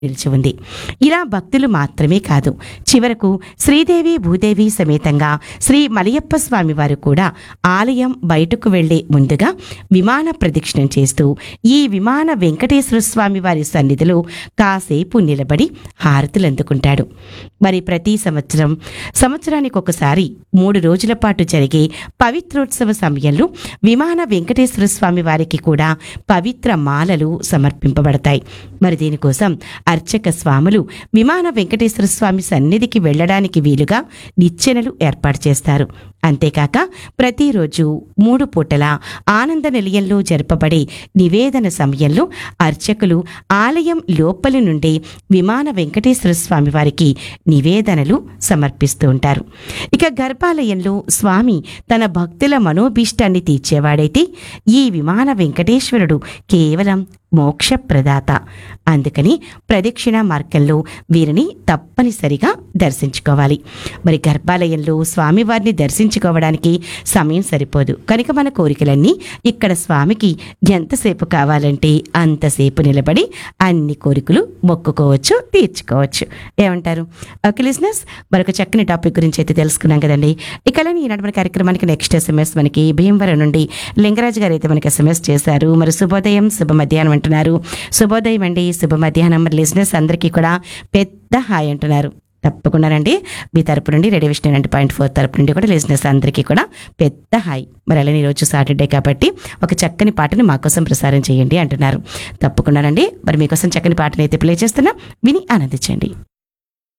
నిలిచి ఉంది ఇలా భక్తులు మాత్రమే కాదు చివరకు శ్రీదేవి భూదేవి సమేతంగా శ్రీ మలయప్ప స్వామి వారు కూడా ఆలయం బయటకు వెళ్లే ముందుగా విమాన ప్రదక్షిణం చేస్తూ ఈ విమాన వెంకటేశ్వర స్వామి వారి సన్నిధిలో కాసేపు నిలబడి హారతులు అందుకుంటాడు మరి ప్రతి సంవత్సరం సంవత్సరానికి ఒకసారి మూడు రోజుల పాటు జరిగే పవిత్రోత్సవ సమయంలో విమాన వెంకటేశ్వర స్వామి వారికి కూడా పవిత్ర మాలలు సమర్పింపబడతాయి మరి దీనికోసం అర్చక స్వాములు విమాన వెంకటేశ్వర స్వామి సన్నిధికి వెళ్ళడానికి వీలుగా నిచ్చెనలు ఏర్పాటు చేస్తారు అంతేకాక ప్రతిరోజు మూడు పూటల ఆనంద నిలయంలో జరపబడే నివేదన సమయంలో అర్చకులు ఆలయం లోపలి నుండి విమాన వెంకటేశ్వర స్వామి వారికి నివేదనలు సమర్పిస్తూ ఉంటారు ఇక గర్భాలయంలో స్వామి తన భక్తుల మనోభీష్టాన్ని తీర్చేవాడైతే ఈ విమాన వెంకటేశ్వరుడు కేవలం మోక్షప్రదాత అందుకని ప్రదక్షిణ మార్గంలో వీరిని తప్పనిసరిగా దర్శించుకోవాలి మరి గర్భాలయంలో స్వామివారిని దర్శించుకోవడానికి సమయం సరిపోదు కనుక మన కోరికలన్నీ ఇక్కడ స్వామికి ఎంతసేపు కావాలంటే అంతసేపు నిలబడి అన్ని కోరికలు మొక్కుకోవచ్చు తీర్చుకోవచ్చు ఏమంటారు ఓకే లిజినెస్ మరొక చక్కని టాపిక్ గురించి అయితే తెలుసుకున్నాం కదండి ఇక ఈనాడు మన కార్యక్రమానికి నెక్స్ట్ ఎస్ఎంఎస్ మనకి భీమవరం నుండి లింగరాజు గారు అయితే మనకి ఎస్ఎంఎస్ చేశారు మరి శుభోదయం శుభ మధ్యాహ్నం అంటున్నారు శుభోదయం అండి శుభ మధ్యాహ్నం మరి లిజినెస్ అందరికీ కూడా పెద్ద హాయ్ అంటున్నారు తప్పకుండానండి మీ తరపు నుండి రేడియో విషయం నైన్టీ పాయింట్ ఫోర్ తరపు నుండి కూడా లిజినెస్ అందరికీ కూడా పెద్ద హాయ్ మరి అలానే ఈరోజు సాటర్డే కాబట్టి ఒక చక్కని పాటను మా కోసం ప్రసారం చేయండి అంటున్నారు తప్పకుండానండి మరి మీకోసం చక్కని పాటను అయితే ప్లే చేస్తున్నా విని ఆనందించండి